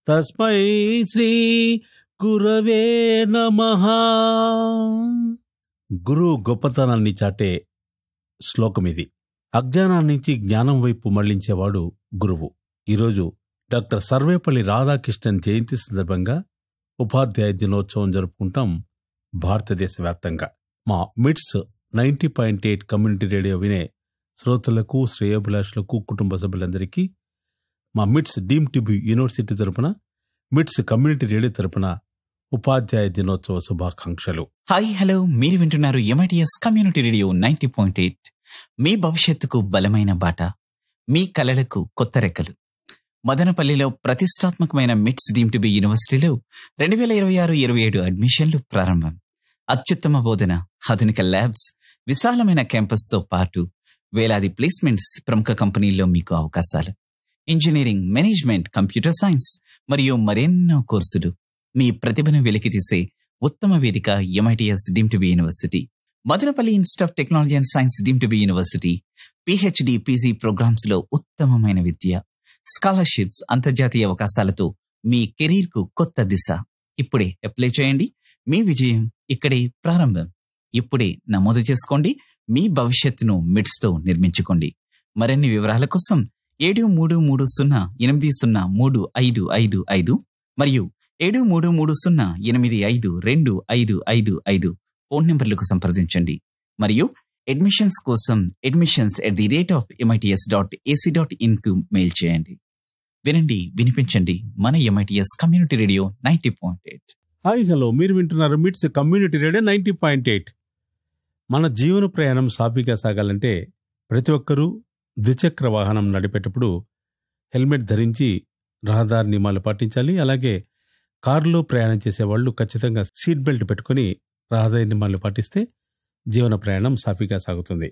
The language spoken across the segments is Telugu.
తస్మై శ్రీ గురవే నమః గురువు గొప్పతనాన్ని చాటే శ్లోకం ఇది అజ్ఞానం నుంచి జ్ఞానం వైపు మళ్లించేవాడు గురువు ఈరోజు డాక్టర్ సర్వేపల్లి రాధాకృష్ణన్ జయంతి సందర్భంగా ఉపాధ్యాయ దినోత్సవం జరుపుకుంటాం భారతదేశ వ్యాప్తంగా మా MITS ninety point eight community radio వినే శ్రోతలకు శ్రేయోభిలాషులకు కుటుంబ సభ్యులందరికీ మా మిట్స్ డీమ్ టిబి యూనివర్సిటీ తరపున మిట్స్ కమ్యూనిటీ రేడియో తరపున ఉపాధ్యాయ దినోత్సవ శుభాకాంక్షలు హాయ్ హలో మీరు వింటున్నారు MITS community radio ninety point eight మీ భవిష్యత్తుకు బలమైన బాట మీ కలలకు కొత్త రెక్కలు మదనపల్లిలో ప్రతిష్టాత్మకమైన మిట్స్ డీమ్ టు బి యూనివర్సిటీలో రెండు వేల ఇరవై ఆరు ఇరవై ఏడు అడ్మిషన్లు ప్రారంభం అత్యుత్తమ బోధన ఆధునిక ల్యాబ్స్ విశాలమైన క్యాంపస్తో పాటు వేలాది ప్లేస్మెంట్స్ ప్రముఖ కంపెనీల్లో మీకు అవకాశాలు ఇంజనీరింగ్ మేనేజ్మెంట్ కంప్యూటర్ సైన్స్ మరియు మరెన్నో కోర్సులు మీ ప్రతిభను వెలికితీసే ఉత్తమ వేదిక MITS deemed to be university Madanapalle institute of technology and science deemed to be university PhD PG programmes లో ఉత్తమమైన విద్య స్కాలర్షిప్స్ అంతర్జాతీయ అవకాశాలతో మీ కెరీర్ కు కొత్త దిశ ఇప్పుడే అప్లై చేయండి మీ విజయం ఇక్కడే ప్రారంభం ఇప్పుడే నమోదు చేసుకోండి మీ భవిష్యత్తును మిడ్స్ తో నిర్మించుకోండి మరిన్ని వివరాల కోసం ఏడు మూడు మూడు సున్నా ఎనిమిది సున్నా మూడు ఐదు ఐదు ఐదు మరియు ఏడు మూడు మూడు సున్నా ఎనిమిది ఐదు రెండు ఐదు ఐదు ఐదు ఫోన్ నంబర్లకు సంప్రదించండి మరియు అడ్మిషన్స్ కోసం admissions at the rate of MITS dot AC dot in కు మెయిల్ చేయండి వినండి వినిపించండి మన MITS community radio ninety point eight hi hello మీరు వింటున్నారు MITS community radio ninety point eight మన జీవన ప్రయాణం సాఫీగా సాగాలంటే ప్రతి ఒక్కరూ ద్విచక్ర వాహనం నడిపేటప్పుడు హెల్మెట్ ధరించి రహదారి నియమాలు పాటించాలి అలాగే కారులో ప్రయాణం చేసే వాళ్ళు ఖచ్చితంగా సీట్ బెల్ట్ పెట్టుకొని రహదారి నియమాలు పాటిస్తే జీవన ప్రయాణం సాఫీగా సాగుతుంది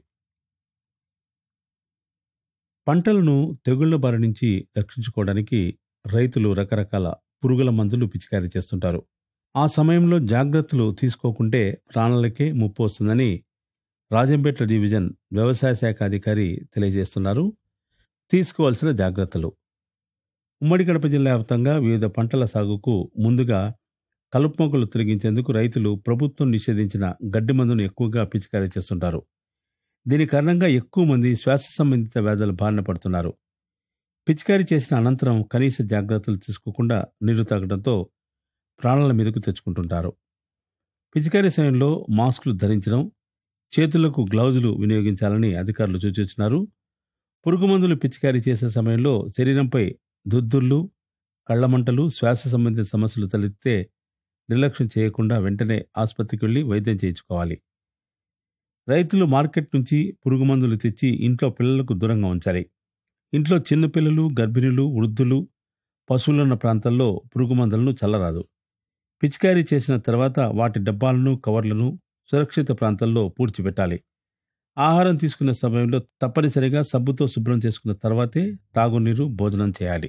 పంటలను తెగుళ్ల బారి నుంచి రక్షించుకోవడానికి రైతులు రకరకాల పురుగుల మందులు పిచికారీ చేస్తుంటారు ఆ సమయంలో జాగ్రత్తలు తీసుకోకుంటే ప్రాణాలకే ముప్పు వస్తుందని రాజంపేట డివిజన్ వ్యవసాయ శాఖ అధికారి తెలియజేస్తున్నారు తీసుకోవాల్సిన జాగ్రత్తలు ఉమ్మడి కడప జిల్లా వ్యాప్తంగా వివిధ పంటల సాగుకు ముందుగా కలుపు మొక్కలు తొలగించేందుకు రైతులు ప్రభుత్వం నిషేధించిన గడ్డి మందును ఎక్కువగా పిచికారీ చేస్తుంటారు దీని కారణంగా ఎక్కువ మంది శ్వాస సంబంధిత వ్యాధుల బారిన పడుతున్నారు పిచికారీ చేసిన అనంతరం కనీస జాగ్రత్తలు తీసుకోకుండా నీరు తాగడంతో ప్రాణాల మీదకు తెచ్చుకుంటుంటారు పిచికారీ సమయంలో మాస్కులు ధరించడం చేతులకు గ్లౌజులు వినియోగించాలని అధికారులు సూచించినారు పురుగు మందులు పిచికారీ చేసే సమయంలో శరీరంపై దుద్దుర్లు కళ్ళమంటలు శ్వాస సంబంధిత సమస్యలు తలెత్తితే నిర్లక్ష్యం చేయకుండా వెంటనే ఆసుపత్రికి వెళ్లి వైద్యం చేయించుకోవాలి రైతులు మార్కెట్ నుంచి పురుగు మందులు తెచ్చి ఇంట్లో పిల్లలకు దూరంగా ఉంచాలి ఇంట్లో చిన్నపిల్లలు గర్భిణులు వృద్ధులు పశువులున్న ప్రాంతాల్లో పురుగు మందులను చల్లరాదు పిచికారీ చేసిన తర్వాత వాటి డబ్బాలను కవర్లను సురక్షిత ప్రాంతాల్లో పూడ్చిపెట్టాలి ఆహారం తీసుకునే సమయంలో తప్పనిసరిగా సబ్బుతో శుభ్రం చేసుకున్న తర్వాతే తాగునీరు భోజనం చేయాలి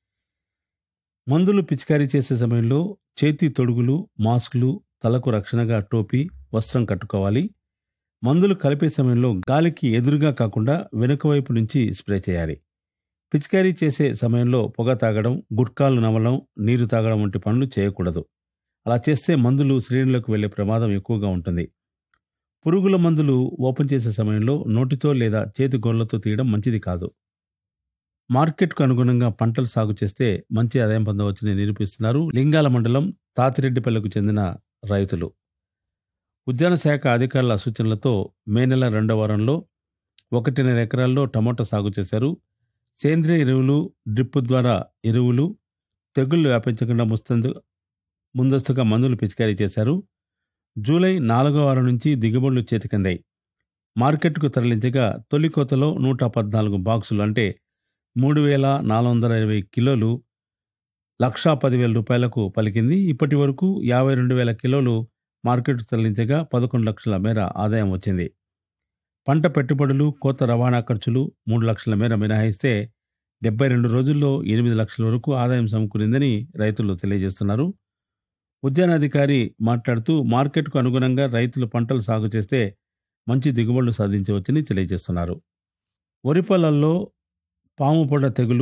మందులు పిచికారీ చేసే సమయంలో చేతి తొడుగులు మాస్కులు తలకు రక్షణగా టోపీ వస్త్రం కట్టుకోవాలి మందులు కలిపే సమయంలో గాలికి ఎదురుగా కాకుండా వెనుక వైపు నుంచి స్ప్రే చేయాలి పిచికారీ చేసే సమయంలో పొగ తాగడం గుట్కాలు నమలడం నీరు తాగడం వంటి పనులు చేయకూడదు అలా చేస్తే మందులు శ్రేణులకు వెళ్లే ప్రమాదం ఎక్కువగా ఉంటుంది పురుగుల మందులు ఓపెన్ చేసే సమయంలో నోటితో లేదా చేతి గోళ్లతో తీయడం మంచిది కాదు మార్కెట్కు అనుగుణంగా పంటలు సాగు చేస్తే మంచి ఆదాయం పొందవచ్చని నిరూపిస్తున్నారు లింగాల మండలం తాతిరెడ్డిపల్లెకు చెందిన రైతులు ఉద్యాన శాఖ అధికారుల సూచనలతో మే నెల రెండవ వారంలో ఒకటిన్నర ఎకరాల్లో టమోటా సాగు చేశారు సేంద్రియ ఎరువులు డ్రిప్ ద్వారా ఎరువులు తెగుళ్లు వ్యాపించకుండా ముస్తందు ముందస్తుగా మందులు పిచికారీ చేశారు జూలై నాలుగో వారం నుంచి దిగుబడులు చేతికందాయి మార్కెట్కు తరలించగా తొలి కోతలో నూట పద్నాలుగు బాక్సులు అంటే మూడు వేల నాలుగు వందల ఇరవై కిలోలు లక్షా పదివేల రూపాయలకు పలికింది ఇప్పటి వరకు యాభై రెండు వేల కిలోలు మార్కెట్కు తరలించగా పదకొండు లక్షల మేర ఆదాయం వచ్చింది పంట పెట్టుబడులు కోత రవాణా ఖర్చులు మూడు లక్షల మేర మినహాయిస్తే డెబ్బై రెండు రోజుల్లో ఎనిమిది లక్షల వరకు ఆదాయం సమకూరిందని రైతులు తెలియజేస్తున్నారు ఉద్యానాధికారి మాట్లాడుతూ మార్కెట్కు అనుగుణంగా రైతులు పంటలు సాగు చేస్తే మంచి దిగుబడులు సాధించవచ్చని తెలియజేస్తున్నారు వరి పొలాల్లో పాము పొడ తెగులు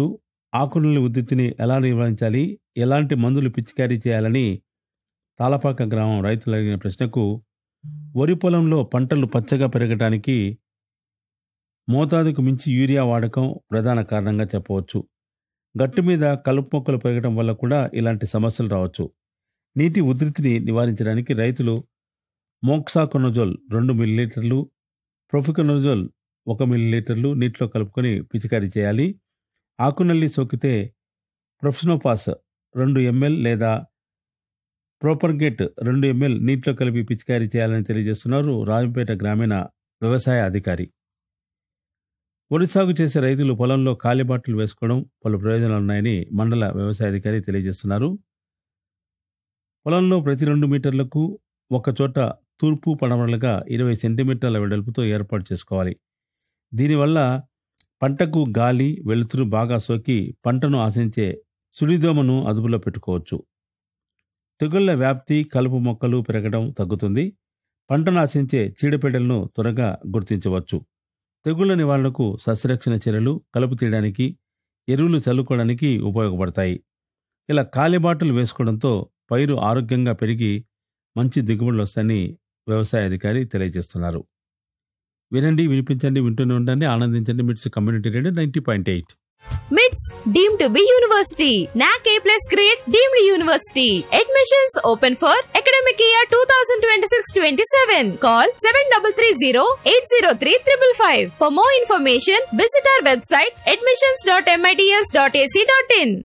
ఆకునల్లి ఉద్ధృతిని ఎలా నివారించాలి ఎలాంటి మందులు పిచికారీ చేయాలని తాళపాక గ్రామం రైతులు అడిగిన ప్రశ్నకు వరి పొలంలో పంటలు పచ్చగా పెరగడానికి మోతాదుకు మించి యూరియా వాడకం ప్రధాన కారణంగా చెప్పవచ్చు గట్టు మీద కలుపు మొక్కలు పెరగడం వల్ల కూడా ఇలాంటి సమస్యలు రావచ్చు నీటి ఉధృతిని నివారించడానికి రైతులు మోక్సాకొనజోల్ రెండు మిల్లీలీటర్లు ప్రొఫికొనజోల్ ఒక మిల్లీలీటర్లు నీటిలో కలుపుకొని పిచికారీ చేయాలి ఆకునల్లి సోకితే ప్రొఫ్సినోపాస్ రెండు ఎంఎల్ లేదా ప్రోపర్గేట్ రెండు ఎంఎల్ నీటిలో కలిపి పిచికారీ చేయాలని తెలియజేస్తున్నారు రాజంపేట గ్రామీణ వ్యవసాయ అధికారి వరి సాగు చేసే రైతులు పొలంలో కాలిబాటలు వేసుకోవడం పలు ప్రయోజనాలు ఉన్నాయని మండల వ్యవసాయ అధికారి తెలియజేస్తున్నారు పొలంలో ప్రతి రెండు మీటర్లకు ఒక చోట తూర్పు పడమరలుగా ఇరవై సెంటీమీటర్ల వెడల్పుతో ఏర్పాటు చేసుకోవాలి దీనివల్ల పంటకు గాలి వెలుతురు బాగా సోకి పంటను ఆశించే సుడిదోమను అదుపులో పెట్టుకోవచ్చు తెగుళ్ల వ్యాప్తి కలుపు మొక్కలు పెరగడం తగ్గుతుంది పంటను ఆశించే చీడపీడలను త్వరగా గుర్తించవచ్చు తెగుళ్ల నివారణకు సస్యరక్షణ చర్యలు కలుపు తీయడానికి ఎరువులు చల్లుకోవడానికి ఉపయోగపడతాయి ఇలా కాలిబాటలు వేసుకోవడంతో పైరు ఆరోగ్యంగా పెరిగి మంచి దిగుబడులు వస్తాయని వ్యవసాయ అధికారి తెలియజేస్తున్నారు వినండి వినిపించండి వింటూనే ఉండండి ఆనందించండి MITS community radio ninety point eight MITS deemed to be university. NAC A plus grade deemed university. Admissions open for academic year 2026-27. Call 7330-803-555. For more information, visit our website admissions.mits.ac.in.